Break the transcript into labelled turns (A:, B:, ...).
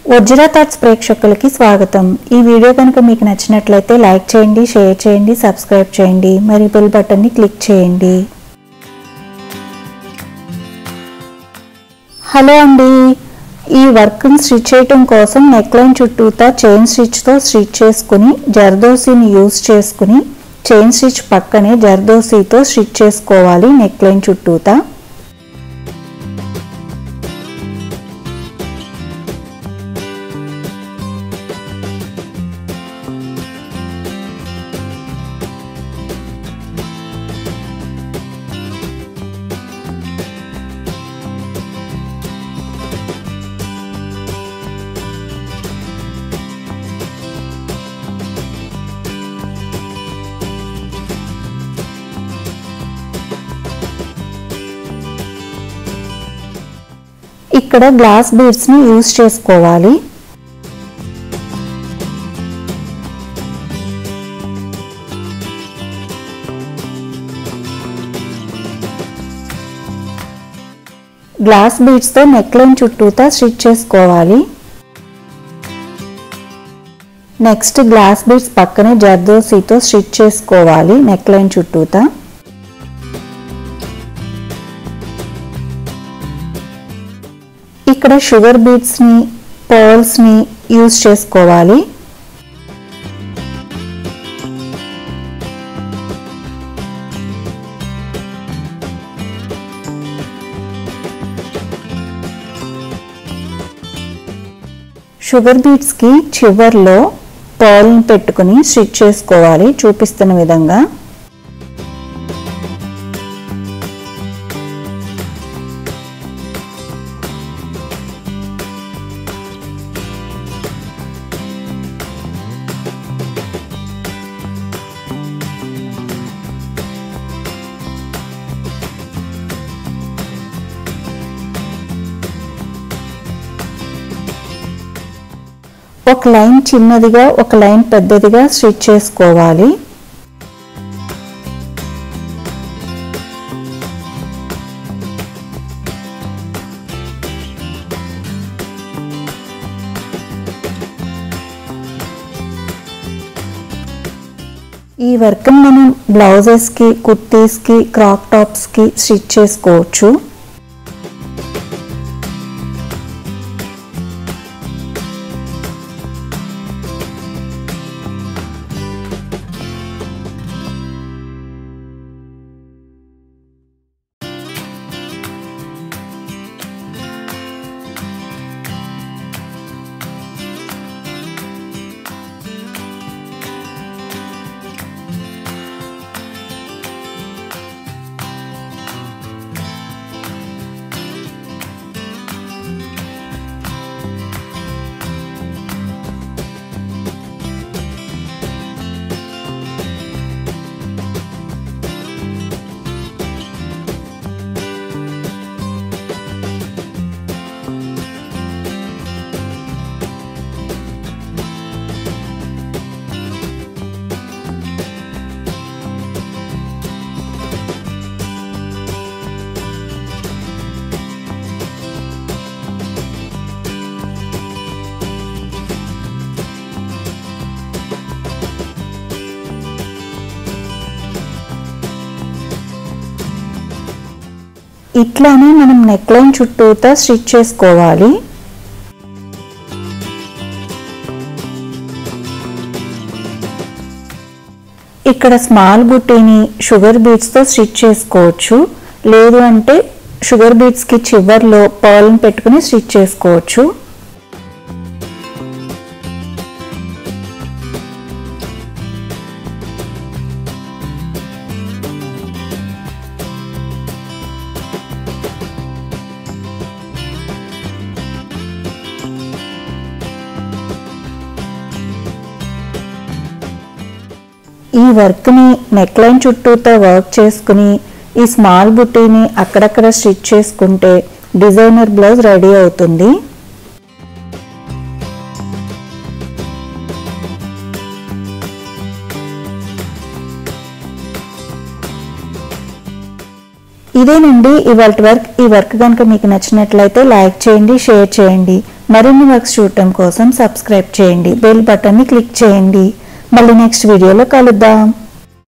A: వజ్ర థాట్స్ ప్రేక్షకులకి స్వాగతం ఈ వీడియో కనుక మీకు నచ్చినట్లయితే లైక్ చేయండి షేర్ చేయండి సబ్స్క్రైబ్ చేయండి మరి బెల్ బటన్ని క్లిక్ చేయండి హలో అండి ఈ వర్క్ని స్టిచ్ చేయటం కోసం నెక్లైన్ చుట్టూతా చైన్ స్టిచ్తో స్టిచ్ చేసుకుని జర్దోసీని యూస్ చేసుకుని చైన్ స్టిచ్ పక్కనే జర్దోసీతో స్టిచ్ చేసుకోవాలి నెక్లైన్ చుట్టూతా ఇక్కడ గ్లాస్ బీడ్స్ని యూస్ చేసుకోవాలి గ్లాస్ బీడ్స్తో నెక్లైన్ చుట్టూతా స్టిచ్ చేసుకోవాలి నెక్స్ట్ గ్లాస్ బీడ్స్ పక్కనే జర్దోసీతో స్టిచ్ చేసుకోవాలి నెక్లైన్ చుట్టూతా ఇక్కడ షుగర్ బీట్స్ని పర్ల్స్ని యూజ్ చేసుకోవాలి షుగర్ బీట్స్కి చివర్లో పర్ల్ని పెట్టుకుని స్టిచ్ చేసుకోవాలి చూపిస్తున్న విధంగా ఒక లైన్ చిన్నదిగా ఒక లైన్ పెద్దదిగా స్టిచ్ చేసుకోవాలి ఈ వర్క్ మనం బ్లౌజెస్కి కుర్తీస్కి క్రాప్ టాప్స్కి స్టిచ్ చేసుకోవచ్చు ఇట్లానే మనం నెక్లైన్ చుట్టూతా స్టిచ్ చేసుకోవాలి ఇక్కడ స్మాల్ బుట్టీని షుగర్ బీట్స్తో స్టిచ్ చేసుకోవచ్చు లేదు అంటే షుగర్ బీట్స్కి చివర్లో పర్ల్ని పెట్టుకుని స్టిచ్ చేసుకోవచ్చు ఈ వర్క్ని నెక్లైన్ చుట్టూతో వర్క్ చేసుకుని ఈ స్మాల్ బుట్టీని అక్కడక్కడ స్టిచ్ చేసుకుంటే డిజైనర్ బ్లౌజ్ రెడీ అవుతుంది ఇదేనండి ఇవాళ వర్క్ ఈ వర్క్ కనుక మీకు నచ్చినట్లయితే లైక్ చేయండి షేర్ చేయండి మరిన్ని వర్క్స్ చూడటం కోసం సబ్స్క్రైబ్ చేయండి బెల్ బటన్ని క్లిక్ చేయండి మళ్ళీ నెక్స్ట్ వీడియోలో కలుద్దాం